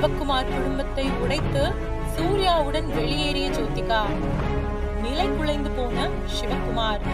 சிவக்குமார் குடும்பத்தை உடைத்து சூர்யாவுடன் வெளியேறிய ஜோதிகா நிலை குலைந்து போன சிவக்குமார்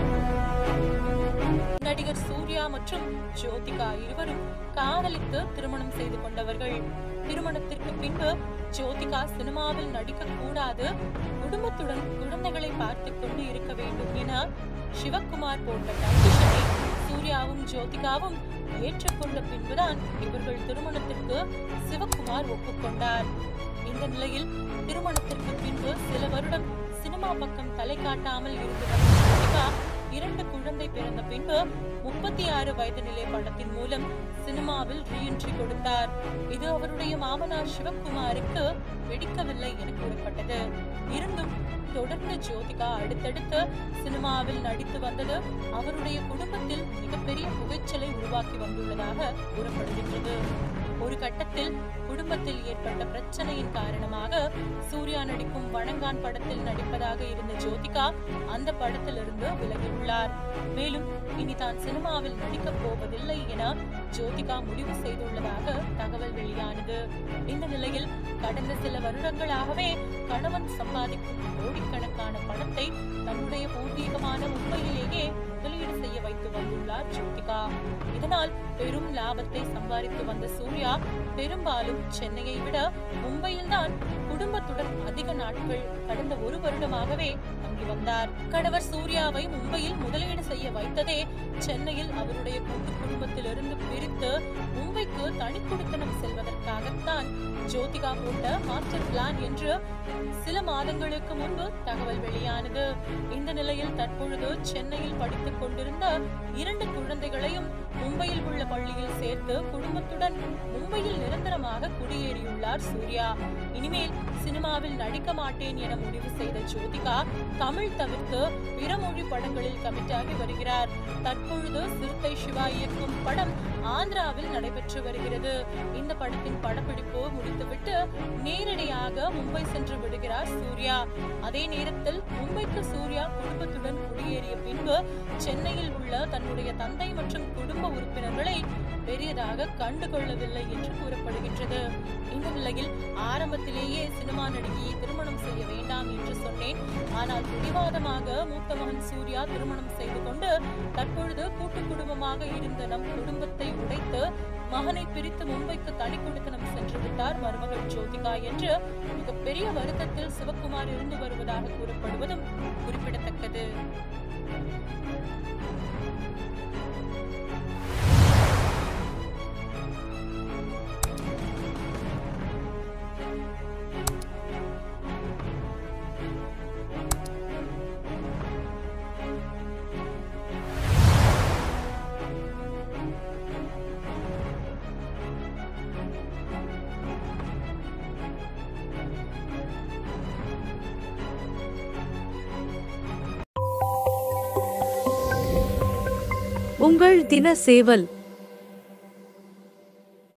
நடிகர் சூர்யா மற்றும் ஜோதிகா இருவரும் காதலித்து திருமணம் செய்து கொண்டவர்கள் திருமணத்திற்கு பின்பு ஜோதிகா சினிமாவில் நடிக்க கூடாது குடும்பத்துடன் குழந்தைகளை பார்த்துக் கொண்டு இருக்க வேண்டும் என சிவக்குமார் போட்ட கண்டிஷனை சூர்யாவும் ஜோதிகாவும் ஏற்றுக்கொண்ட பின்புதான் இவர்கள் திருமணத்திற்கு சிவக்குமார் ஒப்புக்கொண்டார் இந்த நிலையில் திருமணத்திற்கு பின்பு சில வருடம் சினிமா பக்கம் தலை காட்டாமல் இருந்து வந்த ஜோதிகா இரண்டு குழந்தை பிறந்த பின்பு முப்பத்தி ஆறு வயது நிலை படத்தின் மூலம் சினிமாவில் ரீஎன்ட்ரி கொடுத்தார் இது அவருடைய மாமனார் சிவக்குமாருக்கு பிடிக்கவில்லை என கூறப்பட்டது இருந்தும் தொடர்ந்து ஜோதிகா அடுத்தடுத்து சினிமாவில் நடித்து வந்தது அவருடைய குடும்பத்தில் மிகப்பெரிய புகைச்சலை உருவாக்கி வந்துள்ளதாக கூறப்படுகின்றது ஒரு கட்டத்தில் குடும்பத்தில் ஏற்பட்ட பிரச்சனையின் காரணமாக சூர்யா நடிக்கும் வணங்கான் படத்தில் நடிப்பதாக இருந்த ஜோதிகா அந்த படத்திலிருந்து விலகியுள்ளார் மேலும் இனி தான் சினிமாவில் நடிக்கப் போவதில்லை என ஜோதிகா முடிவு செய்துள்ளதாக தகவல் வெளியானது இந்த நிலையில் கடந்த சில வருடங்களாகவே கணவன் சம்பாதிக்கும் கோடிக்கணக்கான பணத்தை தன்னுடைய பூர்வீகமான மும்பையிலேயே முதலீடு செய்ய வைத்து வந்துள்ளார் ஜோதிகா இதனால் பெரும் லாபத்தை சம்பாதித்து வந்த சூர்யா பெரும்பாலும் சென்னையை விட மும்பையில்தான் குடும்பத்துடன் அதிக நாட்கள் கடந்த ஒரு வருடமாகவே தங்கி வந்தார் கணவர் சூர்யாவை மும்பையில் முதலீடு செய்ய வைத்ததே சென்னையில் அவருடைய கூட்டு குடும்பத்திலிருந்து பிரித்து மும்பைக்கு தனி குடித்தனம் செல்வதற்காகத்தான் ஜோதிகா போட்ட மாஸ்டர் பிளான் என்று சில மாதங்களுக்கு முன்பு தகவல் வெளியானது இந்த நிலையில் தற்பொழுது சென்னையில் படித்துக் கொண்டிருந்த இரண்டு குழந்தைகளையும் மும்பையில் உள்ள பள்ளியில் சேர்த்து குடும்பத்துடன் மும்பையில் நிரந்தரமாக குடியேறியுள்ளார் சூர்யா இனிமேல் சினிமாவில் நடிக்க மாட்டேன் என முடிவு செய்த ஜோதிகா தமிழ் தவிர்த்து பிற மொழி படங்களில் கமிட் ஆகி வருகிறார் தற்பொழுது சிறுத்தை சிவா இயக்கும் படம் ஆந்திராவில் நடைபெற்று வருகிறது இந்த படத்தின் படப்பிடிப்பு முடித்துவிட்டு நேரடியாக மும்பை சென்று விடுகிறார் சூர்யா அதே நேரத்தில் மும்பைக்கு சூர்யா குடும்பத்துடன் குடியேறிய பின்பு சென்னையில் உள்ள தன்னுடைய தந்தை மற்றும் குடும்ப உறுப்பினர்களை பெரியதாக கண்டுகொள்ளவில்லை என்று கூறப்படுகின்றது இந்த நிலையில் ஆரம்பத்திலேயே சினிமா நடிகையை திருமணம் செய்ய வேண்டாம் என்று சொன்னேன் ஆனால் பிடிவாதமாக மூத்த மகன் சூர்யா திருமணம் செய்து கொண்டு தற்பொழுது கூட்டு குடும்பமாக இருந்த நம் குடும்பத்தை உடைத்து மகனை பிரித்து மும்பைக்கு தனி குடித்தனம் சென்று விட்டார் மருமகள் ஜோதிகா என்று மிகப்பெரிய வருத்தத்தில் சிவக்குமார் இருந்து வருவதாக கூறப்படுவதும் குறிப்பிடத்தக்கது உங்கள் தின சேவல்